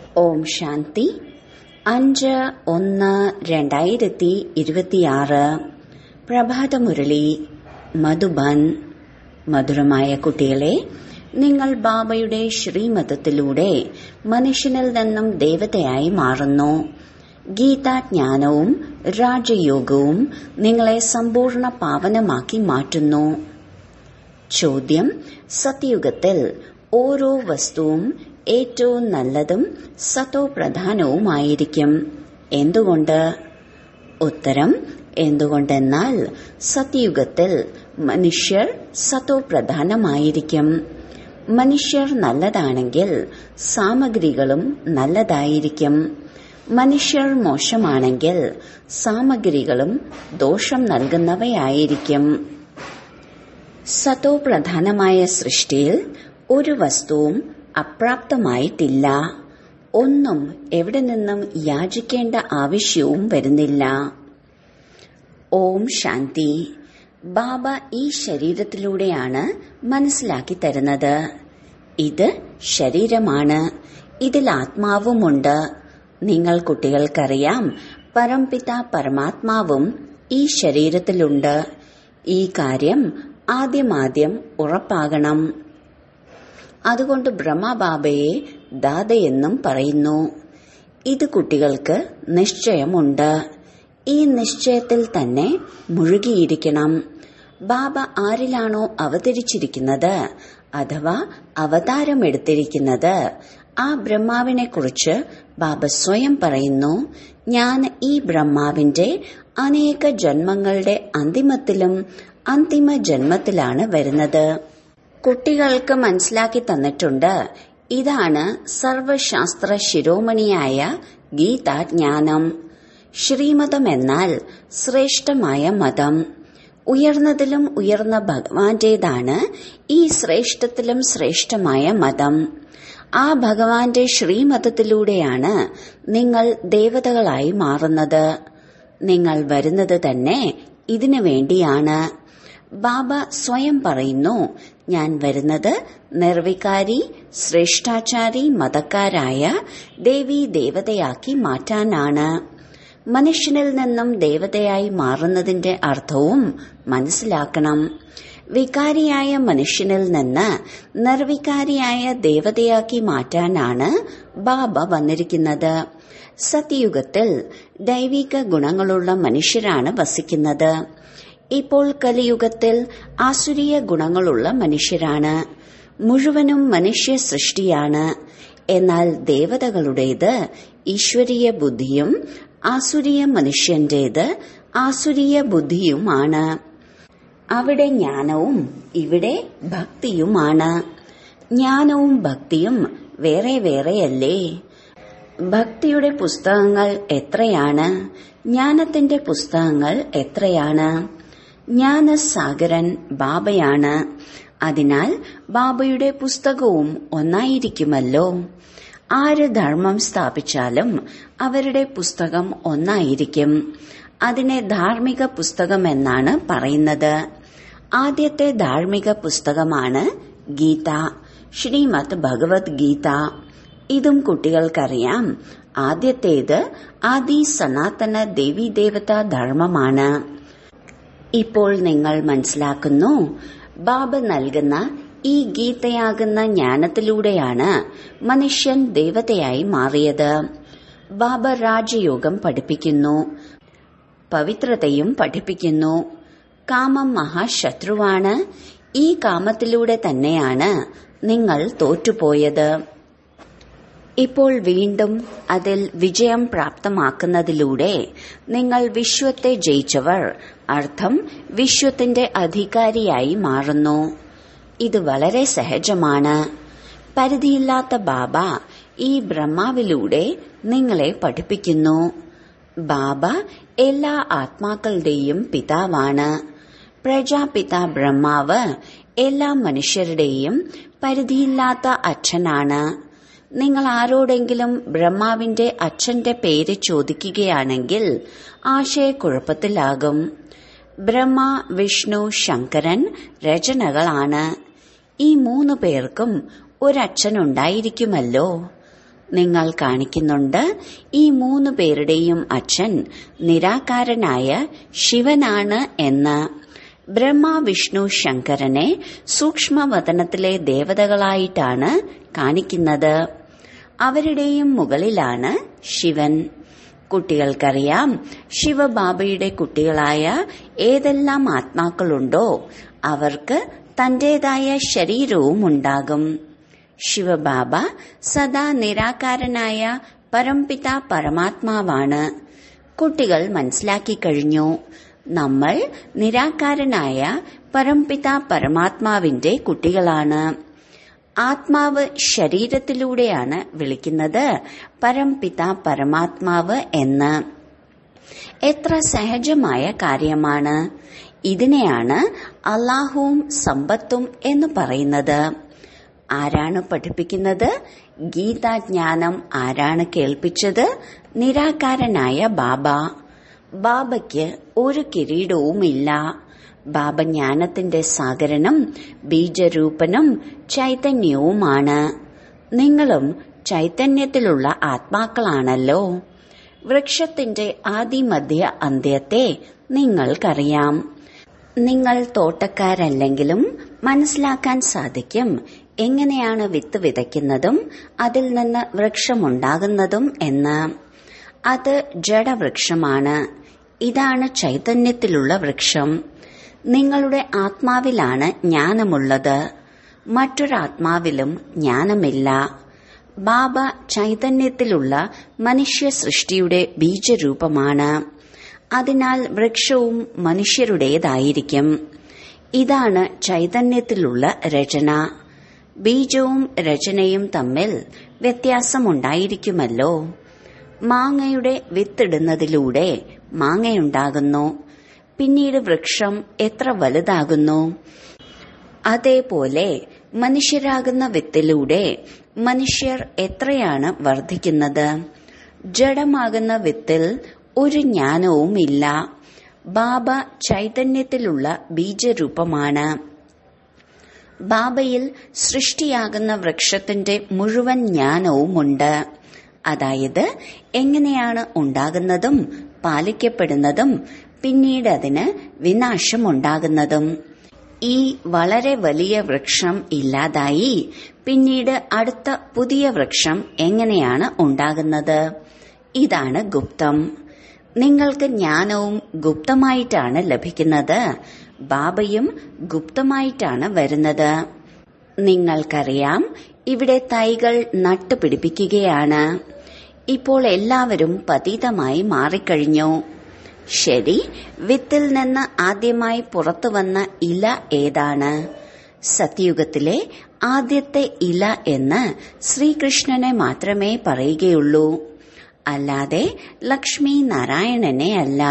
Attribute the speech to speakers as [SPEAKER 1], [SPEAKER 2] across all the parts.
[SPEAKER 1] ഓം ശാന്തി അഞ്ച് ഒന്ന് രണ്ടായിരത്തി ഇരുപത്തിയാറ് പ്രഭാതമുരളി മധുബൻ മധുരമായ കുട്ടികളെ നിങ്ങൾ ബാബയുടെ ശ്രീമതത്തിലൂടെ മനുഷ്യനിൽ നിന്നും ദേവതയായി മാറുന്നു ഗീതാജ്ഞാനവും രാജയോഗവും നിങ്ങളെ സമ്പൂർണ്ണ പാവനമാക്കി മാറ്റുന്നു ചോദ്യം സത്യയുഗത്തിൽ ഓരോ വസ്തുവും ഏറ്റവും നല്ലതും സത്തോ പ്രധാനവുമായിരിക്കും എന്തുകൊണ്ട് ഉത്തരം എന്തുകൊണ്ടെന്നാൽ സത്യയുഗത്തിൽ മനുഷ്യർ സത്തോ പ്രധാനമായിരിക്കും മനുഷ്യർ നല്ലതാണെങ്കിൽ സാമഗ്രികളും നല്ലതായിരിക്കും മനുഷ്യർ മോശമാണെങ്കിൽ സാമഗ്രികളും ദോഷം നൽകുന്നവയായിരിക്കും സത്തോ പ്രധാനമായ സൃഷ്ടിയിൽ ഒരു വസ്തുവും അപ്രാപ്തമായിട്ടില്ല ഒന്നും എവിടെ നിന്നും യാചിക്കേണ്ട ആവശ്യവും വരുന്നില്ല ഓം ശാന്തി ബാബ ഈ ശരീരത്തിലൂടെയാണ് മനസ്സിലാക്കി തരുന്നത് ഇത് ശരീരമാണ് ഇതിൽ ആത്മാവുമുണ്ട് നിങ്ങൾ കുട്ടികൾക്കറിയാം പരംപിത പരമാത്മാവും ഈ ശരീരത്തിലുണ്ട് ഈ കാര്യം ആദ്യമാദ്യം ഉറപ്പാകണം അതുകൊണ്ട് ബ്രഹ്മബാബയെ ദാദയെന്നും പറയുന്നു ഇത് കുട്ടികൾക്ക് നിശ്ചയമുണ്ട് ഈ നിശ്ചയത്തിൽ തന്നെ മുഴുകിയിരിക്കണം ബാബ ആരിലാണോ അവതരിച്ചിരിക്കുന്നത് അഥവാ അവതാരമെടുത്തിരിക്കുന്നത് ആ ബ്രഹ്മാവിനെ കുറിച്ച് ബാബ സ്വയം പറയുന്നു ഞാൻ ഈ ബ്രഹ്മാവിന്റെ അനേക ജന്മങ്ങളുടെ അന്തിമത്തിലും അന്തിമ ജന്മത്തിലാണ് വരുന്നത് കുട്ടികൾക്ക് മനസ്സിലാക്കി തന്നിട്ടുണ്ട് ഇതാണ് സർവശാസ്ത്ര ശിരോമണിയായ ഗീതാജ്ഞാനം ശ്രീമതം എന്നാൽ ശ്രേഷ്ഠമായ മതം ഉയർന്നതിലും ഉയർന്ന ഭഗവാന്റേതാണ് ഈ ശ്രേഷ്ഠത്തിലും ശ്രേഷ്ഠമായ മതം ആ ഭഗവാന്റെ ശ്രീമതത്തിലൂടെയാണ് നിങ്ങൾ ദേവതകളായി മാറുന്നത് നിങ്ങൾ വരുന്നത് തന്നെ ഇതിനു വേണ്ടിയാണ് ബാബ സ്വയം പറയുന്നു ഞാൻ വരുന്നത് നിർവികാരി ശ്രേഷ്ഠാചാരി മതക്കാരായ ദേവീ ദേവതയാക്കി മാറ്റാനാണ് മനുഷ്യനിൽ നിന്നും ദേവതയായി മാറുന്നതിന്റെ അർത്ഥവും മനസ്സിലാക്കണം വികാരിയായ മനുഷ്യനിൽ നിന്ന് നിർവികാരിയായ ദേവതയാക്കി മാറ്റാനാണ് ബാബ വന്നിരിക്കുന്നത് സത്യയുഗത്തിൽ ദൈവിക ഗുണങ്ങളുള്ള മനുഷ്യരാണ് വസിക്കുന്നത് ഇപ്പോൾ കലിയുഗത്തിൽ ആസുരീയ ഗുണങ്ങളുള്ള മനുഷ്യരാണ് മുഴുവനും മനുഷ്യ സൃഷ്ടിയാണ് എന്നാൽ ദേവതകളുടേത് ഈശ്വരീയ ബുദ്ധിയും ആസുരീയ മനുഷ്യന്റേത് ആസുരീയ ബുദ്ധിയുമാണ് അവിടെ ജ്ഞാനവും ഇവിടെ ഭക്തിയുമാണ് ജ്ഞാനവും ഭക്തിയും വേറെ വേറെയല്ലേ ഭക്തിയുടെ പുസ്തകങ്ങൾ എത്രയാണ് ജ്ഞാനത്തിന്റെ പുസ്തകങ്ങൾ എത്രയാണ് ജ്ഞാനസാഗരൻ ബാബയാണ് അതിനാൽ ബാബയുടെ പുസ്തകവും ഒന്നായിരിക്കുമല്ലോ ആര് ധർമ്മം സ്ഥാപിച്ചാലും അവരുടെ പുസ്തകം ഒന്നായിരിക്കും അതിനെ ധാർമ്മിക പുസ്തകം എന്നാണ് പറയുന്നത് ആദ്യത്തെ ധാർമ്മിക പുസ്തകമാണ് ഗീത ശ്രീമദ് ഭഗവത് ഗീത ഇതും കുട്ടികൾക്കറിയാം ആദ്യത്തേത് ആദി സനാതന ദേവീദേവതാ ധർമ്മമാണ് ഇപ്പോൾ നിങ്ങൾ മനസ്സിലാക്കുന്നു ബാബ നൽകുന്ന ഈ ഗീതയാകുന്ന ജ്ഞാനത്തിലൂടെയാണ് മനുഷ്യൻ ദേവതയായി മാറിയത് ബാബ രാജയോഗം പഠിപ്പിക്കുന്നു പവിത്രതയും പഠിപ്പിക്കുന്നു കാമം മഹാശത്രുവാണ് ഈ കാമത്തിലൂടെ തന്നെയാണ് നിങ്ങൾ തോറ്റുപോയത് ഇപ്പോൾ വീണ്ടും അതിൽ വിജയം പ്രാപ്തമാക്കുന്നതിലൂടെ നിങ്ങൾ വിശ്വത്തെ ജയിച്ചവർ അർത്ഥം വിശ്വത്തിന്റെ അധികാരിയായി മാറുന്നു ഇത് വളരെ സഹജമാണ് പരിധിയില്ലാത്ത ബാബ ഈ ബ്രഹ്മാവിലൂടെ നിങ്ങളെ പഠിപ്പിക്കുന്നു ബാബ എല്ലാ ആത്മാക്കളുടെയും പിതാവാണ് പ്രജാപിത ബ്രഹ്മാവ് എല്ലാ മനുഷ്യരുടെയും പരിധിയില്ലാത്ത അച്ഛനാണ് നിങ്ങൾ ആരോടെങ്കിലും ബ്രഹ്മാവിന്റെ അച്ഛന്റെ പേര് ചോദിക്കുകയാണെങ്കിൽ ആശയക്കുഴപ്പത്തിലാകും ബ്രഹ്മ വിഷ്ണു ശങ്കരൻ രചനകളാണ് ഈ മൂന്നു പേർക്കും ഒരച്ഛനുണ്ടായിരിക്കുമല്ലോ നിങ്ങൾ കാണിക്കുന്നുണ്ട് ഈ മൂന്ന് പേരുടെയും അച്ഛൻ നിരാകാരനായ ശിവനാണ് എന്ന് ബ്രഹ്മ വിഷ്ണു ശങ്കരനെ സൂക്ഷ്മവതനത്തിലെ ദേവതകളായിട്ടാണ് കാണിക്കുന്നത് അവരുടെയും മുകളിലാണ് ശിവൻ കുട്ടികൾക്കറിയാം ശിവബാബയുടെ കുട്ടികളായ ഏതെല്ലാം ആത്മാക്കളുണ്ടോ അവർക്ക് തന്റേതായ ശരീരവും ഉണ്ടാകും ശിവബാബ സദാ നിരാകാരനായ പരംപിത പരമാത്മാവാണ് കുട്ടികൾ മനസ്സിലാക്കി കഴിഞ്ഞു നമ്മൾ നിരാകാരനായ പരംപിത പരമാത്മാവിന്റെ കുട്ടികളാണ് ആത്മാവ് ശരീരത്തിലൂടെയാണ് വിളിക്കുന്നത് പരംപിത പരമാത്മാവ് എന്ന് എത്ര സഹജമായ കാര്യമാണ് ഇതിനെയാണ് അള്ളാഹുവും സമ്പത്തും എന്ന് പറയുന്നത് ആരാണ് പഠിപ്പിക്കുന്നത് ഗീതാജ്ഞാനം ആരാണ് കേൾപ്പിച്ചത് നിരാകാരനായ ബാബ ബാബയ്ക്ക് ഒരു കിരീടവുമില്ല ബാബ ജ്ഞാനത്തിന്റെ സാഗരനും ബീജരൂപനും ചൈതന്യവുമാണ് നിങ്ങളും ചൈതന്യത്തിലുള്ള ആത്മാക്കളാണല്ലോ വൃക്ഷത്തിന്റെ ആദിമധ്യ അന്ത്യത്തെ നിങ്ങൾക്കറിയാം നിങ്ങൾ തോട്ടക്കാരല്ലെങ്കിലും മനസ്സിലാക്കാൻ സാധിക്കും എങ്ങനെയാണ് വിത്ത് വിതയ്ക്കുന്നതും അതിൽ നിന്ന് വൃക്ഷമുണ്ടാകുന്നതും എന്ന് അത് ജഡവൃക്ഷമാണ് ഇതാണ് ചൈതന്യത്തിലുള്ള വൃക്ഷം നിങ്ങളുടെ ആത്മാവിലാണ് ജ്ഞാനമുള്ളത് മറ്റൊരാത്മാവിലും ജ്ഞാനമില്ല ബാബ ചൈതന്യത്തിലുള്ള മനുഷ്യ സൃഷ്ടിയുടെ ബീജരൂപമാണ് അതിനാൽ വൃക്ഷവും മനുഷ്യരുടേതായിരിക്കും ഇതാണ് ചൈതന്യത്തിലുള്ള രചന ബീജവും രചനയും തമ്മിൽ വ്യത്യാസമുണ്ടായിരിക്കുമല്ലോ മാങ്ങയുടെ വിത്തിടുന്നതിലൂടെ മാങ്ങയുണ്ടാകുന്നു പിന്നീട് വൃക്ഷം എത്ര വലുതാകുന്നു അതേപോലെ മനുഷ്യരാകുന്ന വിത്തിലൂടെ മനുഷ്യർ എത്രയാണ് വർദ്ധിക്കുന്നത് ജഡമാകുന്ന വിത്തിൽ ഒരു ജ്ഞാനവുമില്ല ബാബ ചൈതന്യത്തിലുള്ള ബീജരൂപമാണ് ബാബയിൽ സൃഷ്ടിയാകുന്ന വൃക്ഷത്തിന്റെ മുഴുവൻ ജ്ഞാനവുമുണ്ട് അതായത് എങ്ങനെയാണ് ഉണ്ടാകുന്നതും പാലിക്കപ്പെടുന്നതും പിന്നീട് അതിന് വിനാശമുണ്ടാകുന്നതും ഈ വളരെ വലിയ വൃക്ഷം ഇല്ലാതായി പിന്നീട് അടുത്ത പുതിയ വൃക്ഷം എങ്ങനെയാണ് ഉണ്ടാകുന്നത് ഇതാണ് ഗുപ്തം നിങ്ങൾക്ക് ജ്ഞാനവും ഗുപ്തമായിട്ടാണ് ലഭിക്കുന്നത് ബാബയും ഗുപ്തമായിട്ടാണ് വരുന്നത് നിങ്ങൾക്കറിയാം ഇവിടെ തൈകൾ നട്ടുപിടിപ്പിക്കുകയാണ് ഇപ്പോൾ എല്ലാവരും പതീതമായി മാറിക്കഴിഞ്ഞു ശരി വിത്തിൽ നിന്ന് ആദ്യമായി പുറത്തുവന്ന ഇല ഏതാണ് സത്യുഗത്തിലെ ആദ്യത്തെ ഇല എന്ന് ശ്രീകൃഷ്ണനെ മാത്രമേ പറയുകയുള്ളൂ അല്ലാതെ ലക്ഷ്മി നാരായണനെ അല്ല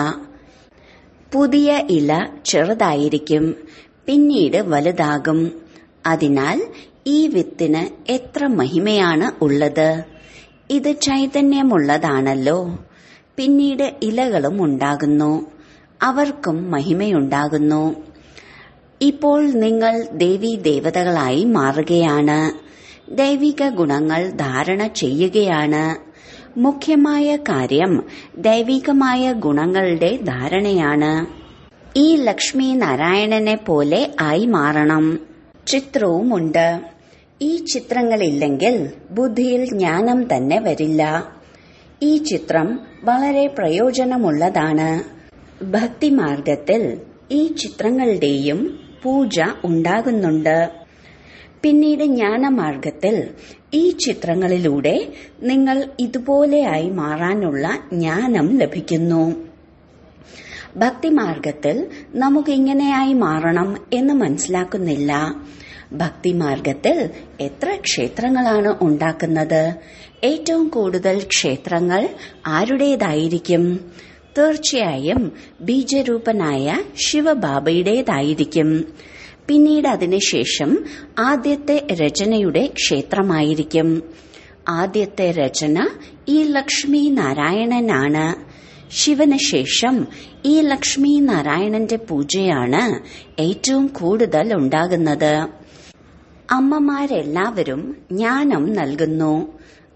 [SPEAKER 1] പുതിയ ഇല ചെറുതായിരിക്കും പിന്നീട് വലുതാകും അതിനാൽ ഈ വിത്തിന് എത്ര മഹിമയാണ് ഉള്ളത് ഇത് ചൈതന്യമുള്ളതാണല്ലോ പിന്നീട് ഇലകളും ഉണ്ടാകുന്നു അവർക്കും മഹിമയുണ്ടാകുന്നു ഇപ്പോൾ നിങ്ങൾ ദേവീ ദേവതകളായി മാറുകയാണ് ദൈവിക ഗുണങ്ങൾ ധാരണ ചെയ്യുകയാണ് മുഖ്യമായ കാര്യം ദൈവികമായ ഗുണങ്ങളുടെ ധാരണയാണ് ഈ ലക്ഷ്മി നാരായണനെ പോലെ ആയി മാറണം ചിത്രവുമുണ്ട് ഈ ചിത്രങ്ങളില്ലെങ്കിൽ ബുദ്ധിയിൽ ജ്ഞാനം തന്നെ വരില്ല ഈ ചിത്രം വളരെ പ്രയോജനമുള്ളതാണ് ഭക്തിമാർഗത്തിൽ ഈ ചിത്രങ്ങളുടെയും പൂജ ഉണ്ടാകുന്നുണ്ട് പിന്നീട് ജ്ഞാനമാർഗത്തിൽ ഈ ചിത്രങ്ങളിലൂടെ നിങ്ങൾ ഇതുപോലെയായി മാറാനുള്ള ജ്ഞാനം ലഭിക്കുന്നു ഭക്തിമാർഗത്തിൽ നമുക്ക് ഇങ്ങനെയായി മാറണം എന്ന് മനസ്സിലാക്കുന്നില്ല ഭക്തിമാർഗത്തിൽ എത്ര ക്ഷേത്രങ്ങളാണ് ഉണ്ടാക്കുന്നത് ഏറ്റവും കൂടുതൽ ക്ഷേത്രങ്ങൾ ആരുടേതായിരിക്കും തീർച്ചയായും ബീജരൂപനായ ശിവബാബയുടേതായിരിക്കും പിന്നീട് അതിനുശേഷം ആദ്യത്തെ രചനയുടെ ക്ഷേത്രമായിരിക്കും ആദ്യത്തെ രചന ഈ ലക്ഷ്മി നാരായണനാണ് ശിവന് ശേഷം ഈ ലക്ഷ്മി നാരായണന്റെ പൂജയാണ് ഏറ്റവും കൂടുതൽ ഉണ്ടാകുന്നത് അമ്മമാരെല്ലാവരും ജ്ഞാനം നൽകുന്നു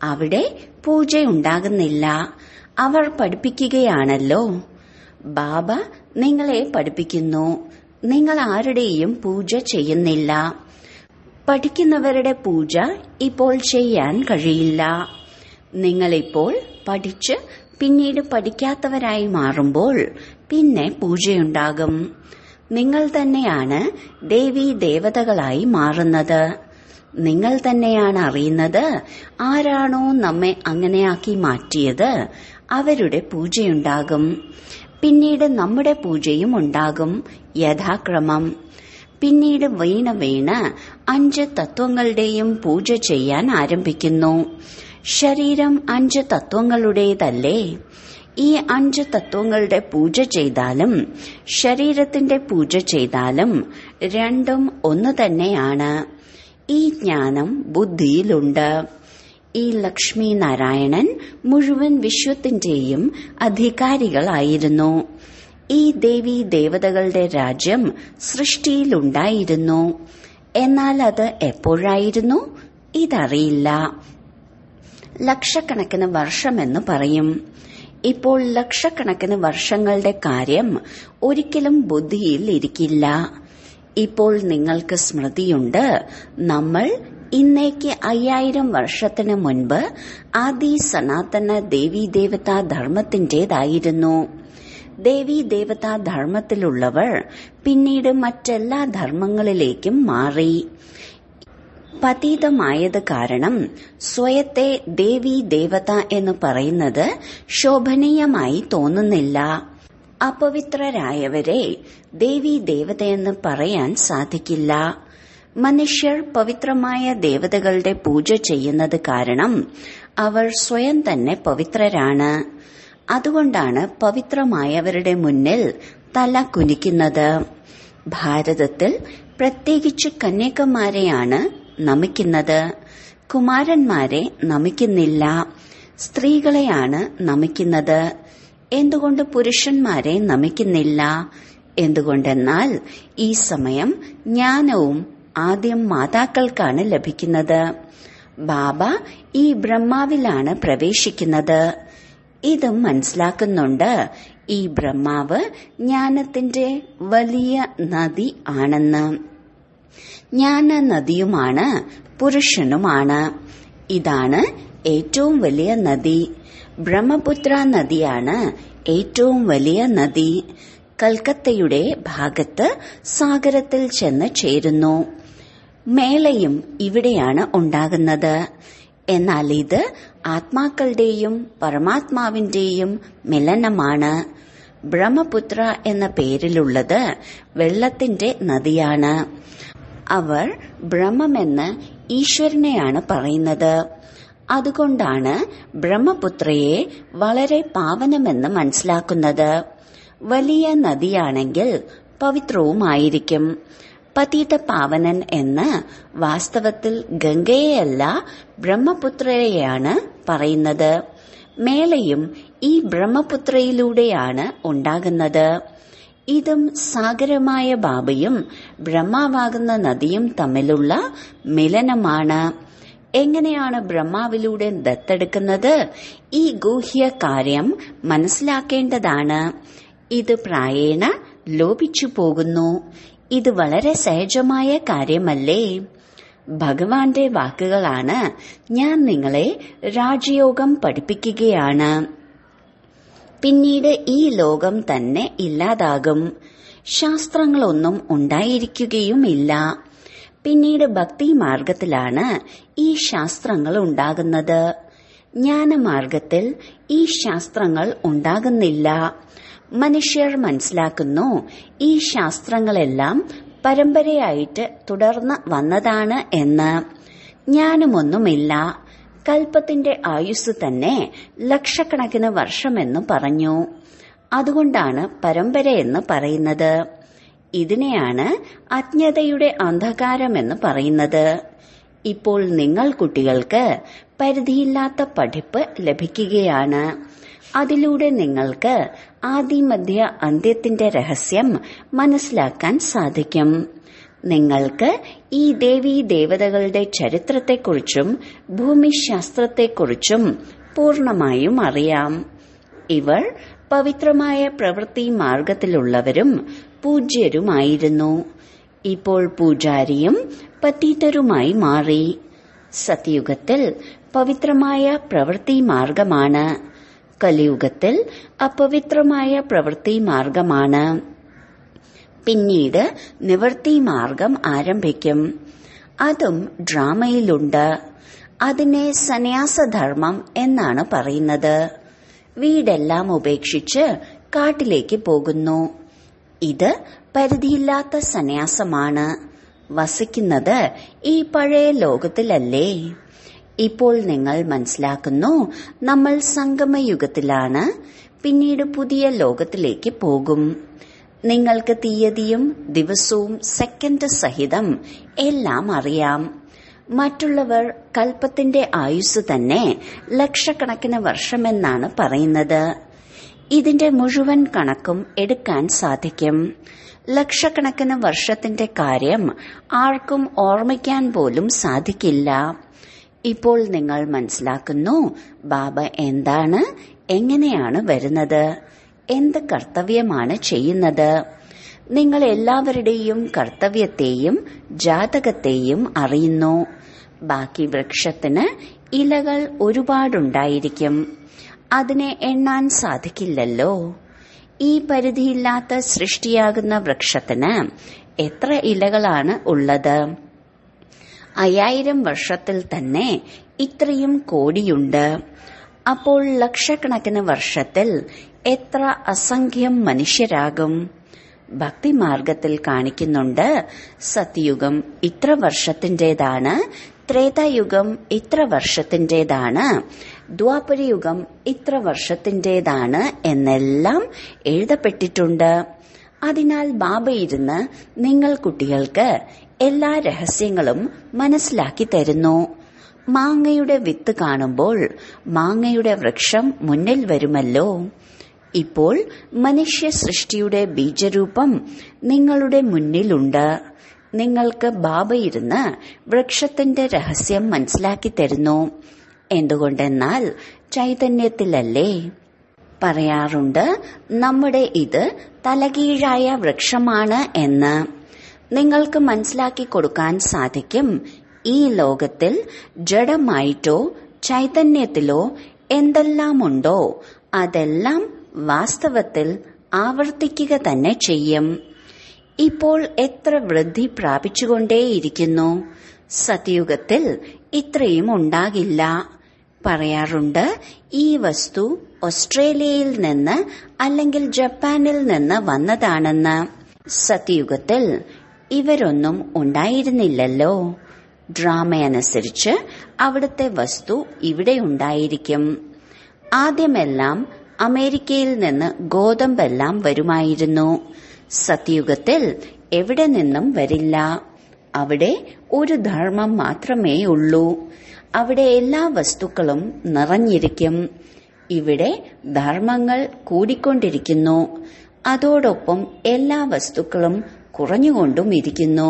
[SPEAKER 1] അവിടെ പൂജയുണ്ടാകുന്നില്ല അവർ പഠിപ്പിക്കുകയാണല്ലോ ബാബ നിങ്ങളെ പഠിപ്പിക്കുന്നു നിങ്ങൾ ആരുടെയും പൂജ ചെയ്യുന്നില്ല പഠിക്കുന്നവരുടെ പൂജ ഇപ്പോൾ ചെയ്യാൻ കഴിയില്ല നിങ്ങളിപ്പോൾ പഠിച്ച് പിന്നീട് പഠിക്കാത്തവരായി മാറുമ്പോൾ പിന്നെ പൂജയുണ്ടാകും നിങ്ങൾ തന്നെയാണ് ദേവീ ദേവതകളായി മാറുന്നത് നിങ്ങൾ തന്നെയാണ് അറിയുന്നത് ആരാണോ നമ്മെ അങ്ങനെയാക്കി മാറ്റിയത് അവരുടെ പൂജയുണ്ടാകും പിന്നീട് നമ്മുടെ പൂജയും ഉണ്ടാകും യഥാക്രമം പിന്നീട് വീണ വീണ് അഞ്ച് തത്വങ്ങളുടെയും പൂജ ചെയ്യാൻ ആരംഭിക്കുന്നു ശരീരം അഞ്ച് തത്വങ്ങളുടേതല്ലേ ഈ അഞ്ച് തത്വങ്ങളുടെ പൂജ ചെയ്താലും ശരീരത്തിന്റെ പൂജ ചെയ്താലും രണ്ടും ഒന്ന് തന്നെയാണ് ഈ ജ്ഞാനം ബുദ്ധിയിലുണ്ട് ഈ ലക്ഷ്മി നാരായണൻ മുഴുവൻ വിശ്വത്തിന്റെയും അധികാരികളായിരുന്നു ഈ ദേവി ദേവതകളുടെ രാജ്യം സൃഷ്ടിയിലുണ്ടായിരുന്നു എന്നാൽ അത് എപ്പോഴായിരുന്നു ഇതറിയില്ല ലക്ഷക്കണക്കിന് വർഷമെന്ന് പറയും ഇപ്പോൾ ലക്ഷക്കണക്കിന് വർഷങ്ങളുടെ കാര്യം ഒരിക്കലും ബുദ്ധിയിൽ ഇരിക്കില്ല ഇപ്പോൾ നിങ്ങൾക്ക് സ്മൃതിയുണ്ട് നമ്മൾ ഇന്നേക്ക് അയ്യായിരം വർഷത്തിന് മുൻപ് ആദി സനാതന ദേവീ ദേവതാ ധർമ്മത്തിന്റേതായിരുന്നു ദേവീ ദേവതാ ധർമ്മത്തിലുള്ളവർ പിന്നീട് മറ്റെല്ലാ ധർമ്മങ്ങളിലേക്കും മാറി പതീതമായത് കാരണം സ്വയത്തെ ദേവീ ദേവത എന്ന് പറയുന്നത് ശോഭനീയമായി തോന്നുന്നില്ല അപവിത്രരായവരെ ദേവീ ദേവതയെന്ന് പറയാൻ സാധിക്കില്ല മനുഷ്യർ പവിത്രമായ ദേവതകളുടെ പൂജ ചെയ്യുന്നത് കാരണം അവർ സ്വയം തന്നെ പവിത്രരാണ് അതുകൊണ്ടാണ് പവിത്രമായവരുടെ മുന്നിൽ തല കുനിക്കുന്നത് ഭാരതത്തിൽ പ്രത്യേകിച്ച് കന്യാക്കന്മാരെയാണ് നമിക്കുന്നത് കുമാരന്മാരെ നമിക്കുന്നില്ല സ്ത്രീകളെയാണ് നമിക്കുന്നത് എന്തുകൊണ്ട് പുരുഷന്മാരെ നമിക്കുന്നില്ല എന്തുകൊണ്ടെന്നാൽ ഈ സമയം ജ്ഞാനവും ആദ്യം മാതാക്കൾക്കാണ് ലഭിക്കുന്നത് ബാബ ഈ ബ്രഹ്മാവിലാണ് പ്രവേശിക്കുന്നത് ഇതും മനസ്സിലാക്കുന്നുണ്ട് ഈ ബ്രഹ്മാവ് ജ്ഞാനത്തിന്റെ വലിയ നദി ആണെന്ന് ജ്ഞാന നദിയുമാണ് പുരുഷനുമാണ് ഇതാണ് ഏറ്റവും വലിയ നദി ബ്രഹ്മപുത്ര നദിയാണ് ഏറ്റവും വലിയ നദി കൽക്കത്തയുടെ ഭാഗത്ത് സാഗരത്തിൽ ചെന്ന് ചേരുന്നു മേളയും ഇവിടെയാണ് ഉണ്ടാകുന്നത് എന്നാൽ ഇത് ആത്മാക്കളുടെയും പരമാത്മാവിന്റെയും മിലനമാണ് ബ്രഹ്മപുത്ര എന്ന പേരിലുള്ളത് വെള്ളത്തിന്റെ നദിയാണ് അവർ ബ്രഹ്മമെന്ന് ഈശ്വരനെയാണ് പറയുന്നത് അതുകൊണ്ടാണ് ബ്രഹ്മപുത്രയെ വളരെ പാവനമെന്ന് മനസ്സിലാക്കുന്നത് വലിയ നദിയാണെങ്കിൽ പവിത്രവുമായിരിക്കും പതീത പാവനൻ എന്ന് വാസ്തവത്തിൽ ഗംഗയെയല്ല ബ്രഹ്മപുത്രയെയാണ് പറയുന്നത് മേളയും ഈ ബ്രഹ്മപുത്രയിലൂടെയാണ് ഉണ്ടാകുന്നത് ഇതും സാഗരമായ ബാബയും ബ്രഹ്മാവാകുന്ന നദിയും തമ്മിലുള്ള മിലനമാണ് എങ്ങനെയാണ് ബ്രഹ്മാവിലൂടെ ദത്തെടുക്കുന്നത് ഈ ഗൂഹ്യ കാര്യം മനസ്സിലാക്കേണ്ടതാണ് ഇത് പ്രായേണ ലോപിച്ചു പോകുന്നു ഇത് വളരെ സഹജമായ കാര്യമല്ലേ ഭഗവാന്റെ വാക്കുകളാണ് ഞാൻ നിങ്ങളെ രാജയോഗം പഠിപ്പിക്കുകയാണ് പിന്നീട് ഈ ലോകം തന്നെ ഇല്ലാതാകും ശാസ്ത്രങ്ങളൊന്നും ഉണ്ടായിരിക്കുകയുമില്ല പിന്നീട് ഭക്തി മാർഗത്തിലാണ് ഈ ശാസ്ത്രങ്ങൾ ഉണ്ടാകുന്നത് ജ്ഞാനമാർഗത്തിൽ ഈ ശാസ്ത്രങ്ങൾ ഉണ്ടാകുന്നില്ല മനുഷ്യർ മനസ്സിലാക്കുന്നു ഈ ശാസ്ത്രങ്ങളെല്ലാം പരമ്പരയായിട്ട് തുടർന്ന് വന്നതാണ് എന്ന് ജ്ഞാനമൊന്നുമില്ല കൽപ്പത്തിന്റെ ആയുസ് തന്നെ ലക്ഷക്കണക്കിന് വർഷമെന്ന് പറഞ്ഞു അതുകൊണ്ടാണ് പരമ്പരയെന്ന് പറയുന്നത് ഇതിനെയാണ് അജ്ഞതയുടെ അന്ധകാരമെന്ന് പറയുന്നത് ഇപ്പോൾ നിങ്ങൾ കുട്ടികൾക്ക് പരിധിയില്ലാത്ത പഠിപ്പ് ലഭിക്കുകയാണ് അതിലൂടെ നിങ്ങൾക്ക് ആദിമധ്യ അന്ത്യത്തിന്റെ രഹസ്യം മനസ്സിലാക്കാൻ സാധിക്കും നിങ്ങൾക്ക് ഈ ദേവീ ദേവതകളുടെ ചരിത്രത്തെക്കുറിച്ചും ഭൂമിശാസ്ത്രത്തെക്കുറിച്ചും പൂർണമായും അറിയാം ഇവർ പവിത്രമായ പ്രവൃത്തി മാർഗത്തിലുള്ളവരും പൂജ്യരുമായിരുന്നു ഇപ്പോൾ പൂജാരിയും പറ്റീറ്റരുമായി മാറി സത്യുഗത്തിൽ പവിത്രമായ പ്രവൃത്തി മാർഗമാണ് കലിയുഗത്തിൽ അപവിത്രമായ പ്രവൃത്തി മാർഗമാണ് പിന്നീട് നിവൃത്തി മാർഗം ആരംഭിക്കും അതും ഡ്രാമയിലുണ്ട് അതിനെ സന്യാസധർമ്മം എന്നാണ് പറയുന്നത് വീടെല്ലാം ഉപേക്ഷിച്ച് കാട്ടിലേക്ക് പോകുന്നു ഇത് പരിധിയില്ലാത്ത സന്യാസമാണ് വസിക്കുന്നത് ഈ പഴയ ലോകത്തിലല്ലേ ഇപ്പോൾ നിങ്ങൾ മനസ്സിലാക്കുന്നു നമ്മൾ സംഗമയുഗത്തിലാണ് പിന്നീട് പുതിയ ലോകത്തിലേക്ക് പോകും നിങ്ങൾക്ക് തീയതിയും ദിവസവും സെക്കൻഡ് സഹിതം എല്ലാം അറിയാം മറ്റുള്ളവർ കൽപ്പത്തിന്റെ ആയുസ് തന്നെ ലക്ഷക്കണക്കിന് വർഷമെന്നാണ് പറയുന്നത് ഇതിന്റെ മുഴുവൻ കണക്കും എടുക്കാൻ സാധിക്കും ലക്ഷക്കണക്കിന് വർഷത്തിന്റെ കാര്യം ആർക്കും ഓർമ്മിക്കാൻ പോലും സാധിക്കില്ല ഇപ്പോൾ നിങ്ങൾ മനസ്സിലാക്കുന്നു ബാബ എന്താണ് എങ്ങനെയാണ് വരുന്നത് എന്ത് കർത്തവ്യമാണ് ചെയ്യുന്നത് നിങ്ങൾ എല്ലാവരുടെയും കർത്തവ്യത്തെയും ജാതകത്തെയും അറിയുന്നു ബാക്കി വൃക്ഷത്തിന് ഇലകൾ ഒരുപാടുണ്ടായിരിക്കും അതിനെ എണ്ണാൻ സാധിക്കില്ലല്ലോ ഈ പരിധിയില്ലാത്ത സൃഷ്ടിയാകുന്ന വൃക്ഷത്തിന് എത്ര ഇലകളാണ് ഉള്ളത് അയ്യായിരം വർഷത്തിൽ തന്നെ ഇത്രയും കോടിയുണ്ട് അപ്പോൾ ലക്ഷക്കണക്കിന് വർഷത്തിൽ എത്ര അസംഖ്യം മനുഷ്യരാകും ഭക്തിമാർഗത്തിൽ കാണിക്കുന്നുണ്ട് സത്യുഗം ഇത്ര വർഷത്തിന്റേതാണ് ത്രേതായുഗം ഇത്ര വർഷത്തിന്റേതാണ് ദ്വാപരയുഗം ഇത്ര വർഷത്തിന്റേതാണ് എന്നെല്ലാം എഴുതപ്പെട്ടിട്ടുണ്ട് അതിനാൽ ബാബ ഇരുന്ന് നിങ്ങൾ കുട്ടികൾക്ക് എല്ലാ രഹസ്യങ്ങളും മനസ്സിലാക്കി തരുന്നു മാങ്ങയുടെ വിത്ത് കാണുമ്പോൾ മാങ്ങയുടെ വൃക്ഷം മുന്നിൽ വരുമല്ലോ ഇപ്പോൾ മനുഷ്യ സൃഷ്ടിയുടെ ബീജരൂപം നിങ്ങളുടെ മുന്നിലുണ്ട് നിങ്ങൾക്ക് ബാബ ഇരുന്ന് വൃക്ഷത്തിന്റെ രഹസ്യം മനസ്സിലാക്കി തരുന്നു എന്തുകൊണ്ടെന്നാൽ ചൈതന്യത്തിലല്ലേ പറയാറുണ്ട് നമ്മുടെ ഇത് തലകീഴായ വൃക്ഷമാണ് എന്ന് നിങ്ങൾക്ക് മനസ്സിലാക്കി കൊടുക്കാൻ സാധിക്കും ഈ ലോകത്തിൽ ജഡമായിട്ടോ ചൈതന്യത്തിലോ എന്തെല്ലാമുണ്ടോ അതെല്ലാം വാസ്തവത്തിൽ ആവർത്തിക്കുക തന്നെ ചെയ്യും ഇപ്പോൾ എത്ര വൃദ്ധി പ്രാപിച്ചുകൊണ്ടേയിരിക്കുന്നു സത്യുഗത്തിൽ ഇത്രയും ഉണ്ടാകില്ല പറയാറുണ്ട് ഈ വസ്തു ഓസ്ട്രേലിയയിൽ നിന്ന് അല്ലെങ്കിൽ ജപ്പാനിൽ നിന്ന് വന്നതാണെന്ന് സത്യുഗത്തിൽ ഇവരൊന്നും ഉണ്ടായിരുന്നില്ലല്ലോ ഡ്രാമയനുസരിച്ച് അവിടുത്തെ വസ്തു ഇവിടെ ഉണ്ടായിരിക്കും ആദ്യമെല്ലാം അമേരിക്കയിൽ നിന്ന് ഗോതമ്പെല്ലാം വരുമായിരുന്നു സത്യുഗത്തിൽ എവിടെ നിന്നും വരില്ല അവിടെ ഒരു ധർമ്മം മാത്രമേ ഉള്ളൂ അവിടെ എല്ലാ വസ്തുക്കളും നിറഞ്ഞിരിക്കും ഇവിടെ ധർമ്മങ്ങൾ കൂടിക്കൊണ്ടിരിക്കുന്നു അതോടൊപ്പം എല്ലാ വസ്തുക്കളും കുറഞ്ഞുകൊണ്ടും ഇരിക്കുന്നു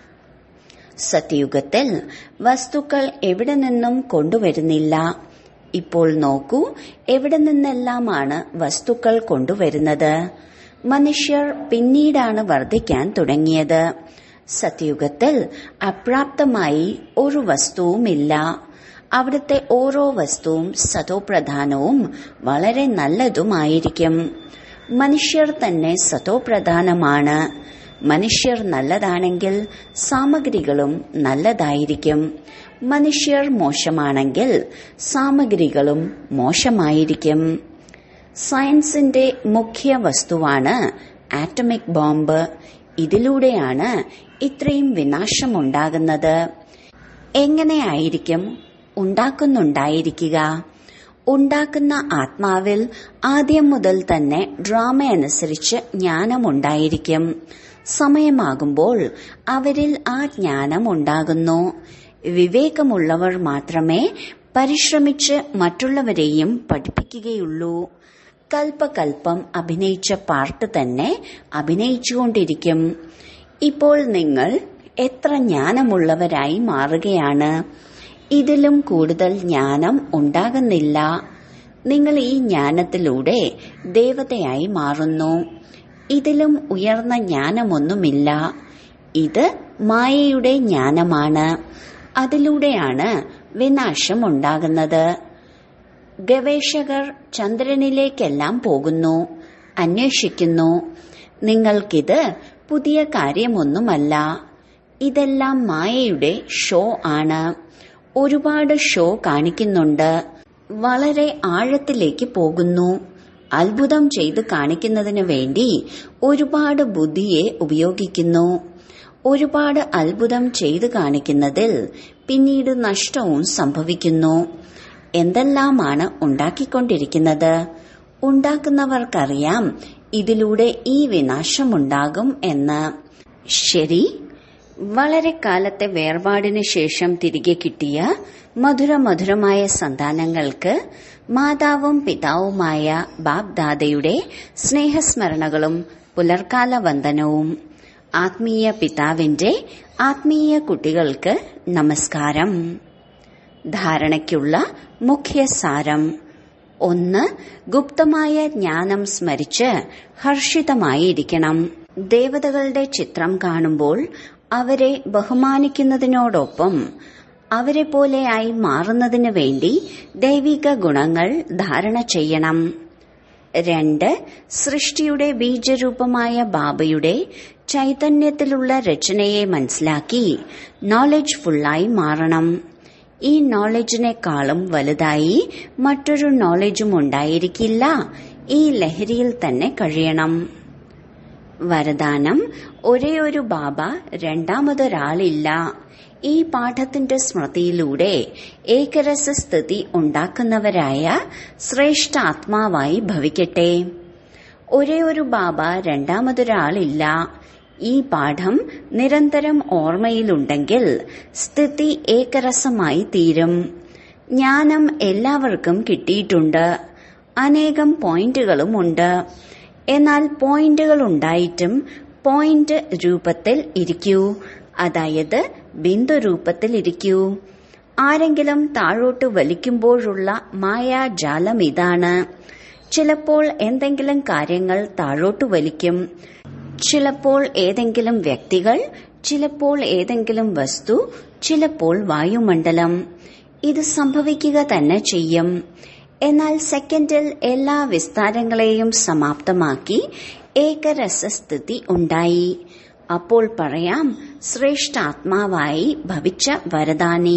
[SPEAKER 1] സത്യയുഗത്തിൽ വസ്തുക്കൾ എവിടെ നിന്നും കൊണ്ടുവരുന്നില്ല ഇപ്പോൾ നോക്കൂ എവിടെ നിന്നെല്ലാമാണ് വസ്തുക്കൾ കൊണ്ടുവരുന്നത് മനുഷ്യർ പിന്നീടാണ് വർദ്ധിക്കാൻ തുടങ്ങിയത് സത്യയുഗത്തിൽ അപ്രാപ്തമായി ഒരു വസ്തുവുമില്ല അവിടുത്തെ ഓരോ വസ്തുവും സതോപ്രധാനവും വളരെ നല്ലതുമായിരിക്കും മനുഷ്യർ തന്നെ സതോപ്രധാനമാണ് മനുഷ്യർ നല്ലതാണെങ്കിൽ സാമഗ്രികളും നല്ലതായിരിക്കും മനുഷ്യർ മോശമാണെങ്കിൽ സാമഗ്രികളും മോശമായിരിക്കും സയൻസിന്റെ മുഖ്യ വസ്തുവാണ് ആറ്റമിക് ബോംബ് ഇതിലൂടെയാണ് ഇത്രയും വിനാശമുണ്ടാകുന്നത് എങ്ങനെയായിരിക്കും ഉണ്ടാക്കുന്നുണ്ടായിരിക്കുക ഉണ്ടാക്കുന്ന ആത്മാവിൽ ആദ്യം മുതൽ തന്നെ ഡ്രാമ അനുസരിച്ച് ജ്ഞാനമുണ്ടായിരിക്കും സമയമാകുമ്പോൾ അവരിൽ ആ ജ്ഞാനം ഉണ്ടാകുന്നു വിവേകമുള്ളവർ മാത്രമേ പരിശ്രമിച്ച് മറ്റുള്ളവരെയും പഠിപ്പിക്കുകയുള്ളൂ കൽപ്പകൽപ്പം അഭിനയിച്ച പാർട്ട് തന്നെ അഭിനയിച്ചുകൊണ്ടിരിക്കും ഇപ്പോൾ നിങ്ങൾ എത്ര ജ്ഞാനമുള്ളവരായി മാറുകയാണ് ഇതിലും കൂടുതൽ ജ്ഞാനം ഉണ്ടാകുന്നില്ല നിങ്ങൾ ഈ ജ്ഞാനത്തിലൂടെ ദേവതയായി മാറുന്നു ഇതിലും ഉയർന്ന ജ്ഞാനമൊന്നുമില്ല ഇത് മായയുടെ ജ്ഞാനമാണ് അതിലൂടെയാണ് വിനാശം ഉണ്ടാകുന്നത് ഗവേഷകർ ചന്ദ്രനിലേക്കെല്ലാം പോകുന്നു അന്വേഷിക്കുന്നു നിങ്ങൾക്കിത് പുതിയ കാര്യമൊന്നുമല്ല ഇതെല്ലാം മായയുടെ ഷോ ആണ് ഒരുപാട് ഷോ കാണിക്കുന്നുണ്ട് വളരെ ആഴത്തിലേക്ക് പോകുന്നു അത്ഭുതം ചെയ്ത് കാണിക്കുന്നതിന് വേണ്ടി ഒരുപാട് ബുദ്ധിയെ ഉപയോഗിക്കുന്നു ഒരുപാട് അത്ഭുതം ചെയ്തു കാണിക്കുന്നതിൽ പിന്നീട് നഷ്ടവും സംഭവിക്കുന്നു എന്തെല്ലാമാണ് ഉണ്ടാക്കിക്കൊണ്ടിരിക്കുന്നത് ഉണ്ടാക്കുന്നവർക്കറിയാം ഇതിലൂടെ ഈ വിനാശമുണ്ടാകും എന്ന് ശരി വളരെ കാലത്തെ വേർപാടിന് ശേഷം തിരികെ കിട്ടിയ മധുര മധുരമായ സന്താനങ്ങൾക്ക് മാതാവും പിതാവുമായ ബാബ്ദാദയുടെ സ്നേഹസ്മരണകളും പുലർക്കാല വന്ദനവും ആത്മീയ പിതാവിന്റെ ആത്മീയ കുട്ടികൾക്ക് നമസ്കാരം ധാരണയ്ക്കുള്ള മുഖ്യ സാരം ഒന്ന് ഗുപ്തമായ ജ്ഞാനം സ്മരിച്ച് ഹർഷിതമായിരിക്കണം ദേവതകളുടെ ചിത്രം കാണുമ്പോൾ അവരെ ബഹുമാനിക്കുന്നതിനോടൊപ്പം അവരെ പോലെയായി മാറുന്നതിന് വേണ്ടി ദൈവിക ഗുണങ്ങൾ ധാരണ ചെയ്യണം രണ്ട് സൃഷ്ടിയുടെ ബീജരൂപമായ ബാബയുടെ ചൈതന്യത്തിലുള്ള രചനയെ മനസ്സിലാക്കി നോളജ് ഫുള്ളായി മാറണം ഈ നോളജിനേക്കാളും വലുതായി മറ്റൊരു നോളജും ഉണ്ടായിരിക്കില്ല ഈ ലഹരിയിൽ തന്നെ കഴിയണം വരദാനം ഒരേ ഒരു ബാബ രണ്ടാമതൊരാളില്ല ഈ പാഠത്തിന്റെ സ്മൃതിയിലൂടെ ഏകരസസ്ഥിതി ഉണ്ടാക്കുന്നവരായ ശ്രേഷ്ഠ ആത്മാവായി ഭവിക്കട്ടെ ഒരേ ഒരു ബാബ രണ്ടാമതൊരാളില്ല ഈ പാഠം നിരന്തരം ഓർമ്മയിലുണ്ടെങ്കിൽ സ്ഥിതി ഏകരസമായി തീരും ജ്ഞാനം എല്ലാവർക്കും കിട്ടിയിട്ടുണ്ട് അനേകം പോയിന്റുകളുമുണ്ട് എന്നാൽ പോയിന്റുകൾ ഉണ്ടായിട്ടും പോയിന്റ് രൂപത്തിൽ ഇരിക്കൂ അതായത് ബിന്ദു രൂപത്തിൽ ഇരിക്കൂ ആരെങ്കിലും താഴോട്ട് വലിക്കുമ്പോഴുള്ള മായാജാലം ഇതാണ് ചിലപ്പോൾ എന്തെങ്കിലും കാര്യങ്ങൾ താഴോട്ട് വലിക്കും ചിലപ്പോൾ ഏതെങ്കിലും വ്യക്തികൾ ചിലപ്പോൾ ഏതെങ്കിലും വസ്തു ചിലപ്പോൾ വായുമണ്ഡലം ഇത് സംഭവിക്കുക തന്നെ ചെയ്യും എന്നാൽ സെക്കൻഡിൽ എല്ലാ വിസ്താരങ്ങളെയും സമാപ്തമാക്കി ഏകരസസ്ഥിതി ഉണ്ടായി അപ്പോൾ പറയാം ശ്രേഷ്ഠാത്മാവായി ഭവിച്ച വരദാനി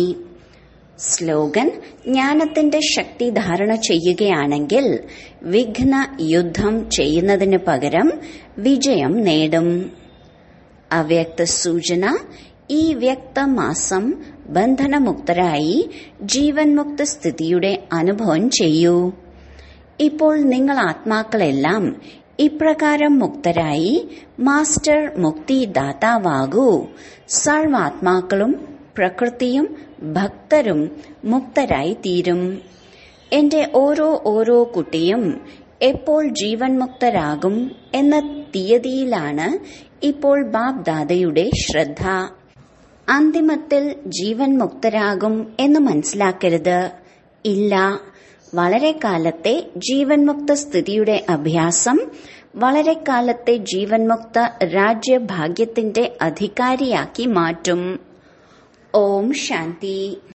[SPEAKER 1] സ്ലോഗൻ ജ്ഞാനത്തിന്റെ ശക്തി ധാരണ ചെയ്യുകയാണെങ്കിൽ വിഘ്ന യുദ്ധം ചെയ്യുന്നതിന് പകരം വിജയം നേടും അവ്യക്ത സൂചന ഈ വ്യക്തമാസം ബന്ധനമുക്തരായി ജീവൻ മുക്ത സ്ഥിതിയുടെ അനുഭവം ചെയ്യൂ ഇപ്പോൾ നിങ്ങൾ ആത്മാക്കളെല്ലാം ഇപ്രകാരം മുക്തരായി മാസ്റ്റർ മുക്തിദാതാവാകൂ സർവാത്മാക്കളും പ്രകൃതിയും ഭക്തരും മുക്തരായി തീരും എന്റെ ഓരോ ഓരോ കുട്ടിയും എപ്പോൾ ജീവൻ മുക്തരാകും എന്ന തീയതിയിലാണ് ഇപ്പോൾ ബാബ് ദാദയുടെ ശ്രദ്ധ അന്തിമത്തിൽ ജീവൻ മുക്തരാകും എന്ന് മനസ്സിലാക്കരുത് ഇല്ല വളരെ കാലത്തെ ജീവൻ മുക്ത സ്ഥിതിയുടെ അഭ്യാസം വളരെ കാലത്തെ ജീവൻ മുക്ത രാജ്യഭാഗ്യത്തിന്റെ അധികാരിയാക്കി മാറ്റും ഓം ശാന്തി